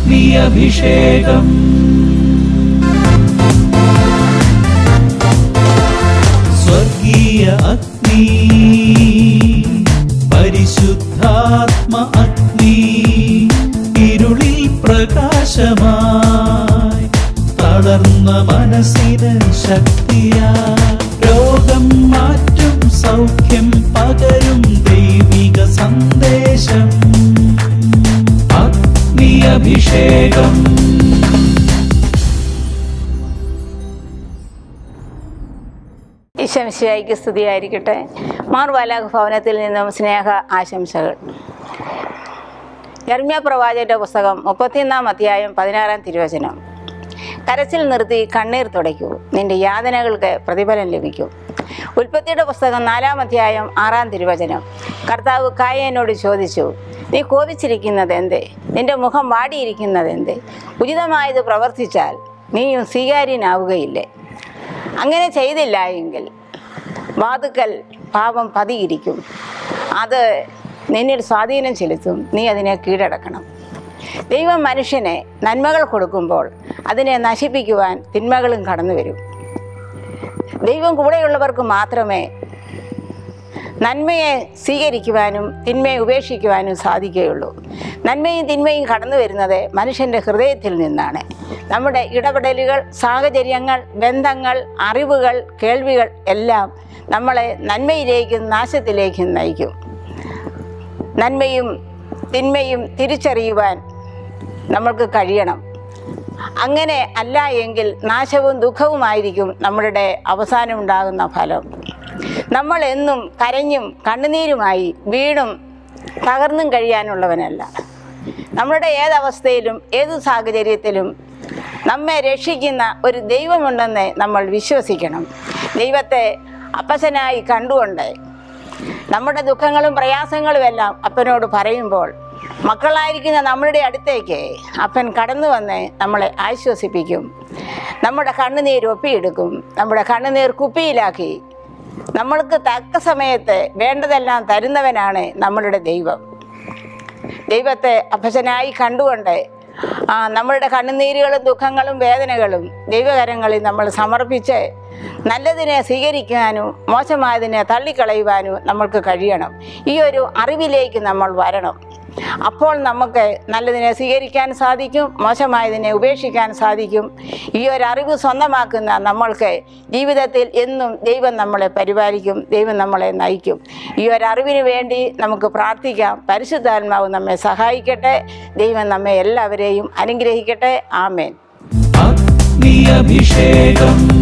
അഗ്നിയഭിഷേകം സ്വർഗീയ അഗ്നി പരിശുദ്ധാത്മ അഗ്നി ഇരുളിൽ പ്രകാശമായി തളർന്ന മനസ്സിന് ശക്തിയാ രോഗം മാറ്റും സൗഖ്യം പകരും ദൈവിക സന്ദേശം അഗ്നിയഭിഷേകം ഈശംശിയായിക്ക് സ്തുതിയായിരിക്കട്ടെ മാർവാലാഖ് ഭവനത്തിൽ നിന്നും സ്നേഹ ആശംസകൾ യർമ്യ പ്രവാചകന്റെ പുസ്തകം മുപ്പത്തിയൊന്നാം അധ്യായം പതിനാറാം തിരുവചനം കരച്ചിൽ നിർത്തി കണ്ണീർ തുടയ്ക്കൂ നിന്റെ യാതനകൾക്ക് പ്രതിഫലം ലഭിക്കും ഉൽപ്പത്തിയുടെ പുസ്തകം നാലാം അധ്യായം ആറാം തിരുവചനം കർത്താവ് കായനോട് ചോദിച്ചു നീ കോപിച്ചിരിക്കുന്നത് എന്തേ നിന്റെ മുഖം വാടിയിരിക്കുന്നത് എന്തേ ഉചിതമായത് പ്രവർത്തിച്ചാൽ നീയും സ്വീകാര്യനാവുകയില്ലേ അങ്ങനെ ചെയ്തില്ല എങ്കിൽ വാതുക്കൽ പാപം പതിയിരിക്കും അത് നിന്നിൽ സ്വാധീനം ചെലുത്തും നീ അതിനെ കീഴടക്കണം ദൈവം മനുഷ്യനെ നന്മകൾ കൊടുക്കുമ്പോൾ അതിനെ നശിപ്പിക്കുവാൻ തിന്മകളും കടന്നു വരും ദൈവം കൂടെയുള്ളവർക്ക് മാത്രമേ നന്മയെ സ്വീകരിക്കുവാനും തിന്മയെ ഉപേക്ഷിക്കുവാനും സാധിക്കുകയുള്ളൂ നന്മയും തിന്മയും കടന്നു വരുന്നത് മനുഷ്യൻ്റെ ഹൃദയത്തിൽ നിന്നാണ് നമ്മുടെ ഇടപെടലുകൾ സാഹചര്യങ്ങൾ ബന്ധങ്ങൾ അറിവുകൾ കേൾവികൾ എല്ലാം നമ്മളെ നന്മയിലേക്കും നാശത്തിലേക്കും നയിക്കും നന്മയും തിന്മയും തിരിച്ചറിയുവാൻ നമ്മൾക്ക് കഴിയണം അങ്ങനെ അല്ല എങ്കിൽ നാശവും ദുഃഖവുമായിരിക്കും നമ്മളുടെ അവസാനം ഉണ്ടാകുന്ന ഫലം നമ്മൾ എന്നും കരഞ്ഞും കണ്ണുനീരുമായി വീണും തകർന്നും കഴിയാനുള്ളവനല്ല നമ്മളുടെ ഏതവസ്ഥയിലും ഏത് സാഹചര്യത്തിലും നമ്മെ രക്ഷിക്കുന്ന ഒരു ദൈവമുണ്ടെന്ന് നമ്മൾ വിശ്വസിക്കണം ദൈവത്തെ അപ്പസനായി കണ്ടുകൊണ്ട് നമ്മുടെ ദുഃഖങ്ങളും പ്രയാസങ്ങളും എല്ലാം അപ്പനോട് പറയുമ്പോൾ മക്കളായിരിക്കുന്ന നമ്മളുടെ അടുത്തേക്ക് അപ്പൻ കടന്നു വന്ന് നമ്മളെ ആശ്വസിപ്പിക്കും നമ്മുടെ കണ്ണുനീർ ഒപ്പിയെടുക്കും നമ്മുടെ കണ്ണുനീർ കുപ്പിയിലാക്കി നമ്മൾക്ക് തക്ക സമയത്ത് വേണ്ടതെല്ലാം തരുന്നവനാണ് നമ്മളുടെ ദൈവം ദൈവത്തെ അഭജനായി കണ്ടുകൊണ്ട് ആ, നമ്മളുടെ കണ്ണുനീരുകളും ദുഃഖങ്ങളും വേദനകളും ദൈവകരങ്ങളിൽ നമ്മൾ സമർപ്പിച്ച് നല്ലതിനെ സ്വീകരിക്കാനും മോശമായതിനെ തള്ളിക്കളയുവാനും നമ്മൾക്ക് കഴിയണം ഈ ഒരു അറിവിലേക്ക് നമ്മൾ വരണം അപ്പോൾ നമുക്ക് നല്ലതിനെ സ്വീകരിക്കാൻ സാധിക്കും മോശമായതിനെ ഉപേക്ഷിക്കാൻ സാധിക്കും ഈ ഒരു അറിവ് സ്വന്തമാക്കുന്ന നമ്മൾക്ക് ജീവിതത്തിൽ എന്നും ദൈവം നമ്മളെ പരിപാലിക്കും ദൈവം നമ്മളെ നയിക്കും ഈ ഒരു അറിവിന് വേണ്ടി നമുക്ക് പ്രാർത്ഥിക്കാം പരിശുദ്ധാത്മാവ് നമ്മെ സഹായിക്കട്ടെ ദൈവം നമ്മെ എല്ലാവരെയും അനുഗ്രഹിക്കട്ടെ ആമേൻ അഗ്നിയഭിഷേകം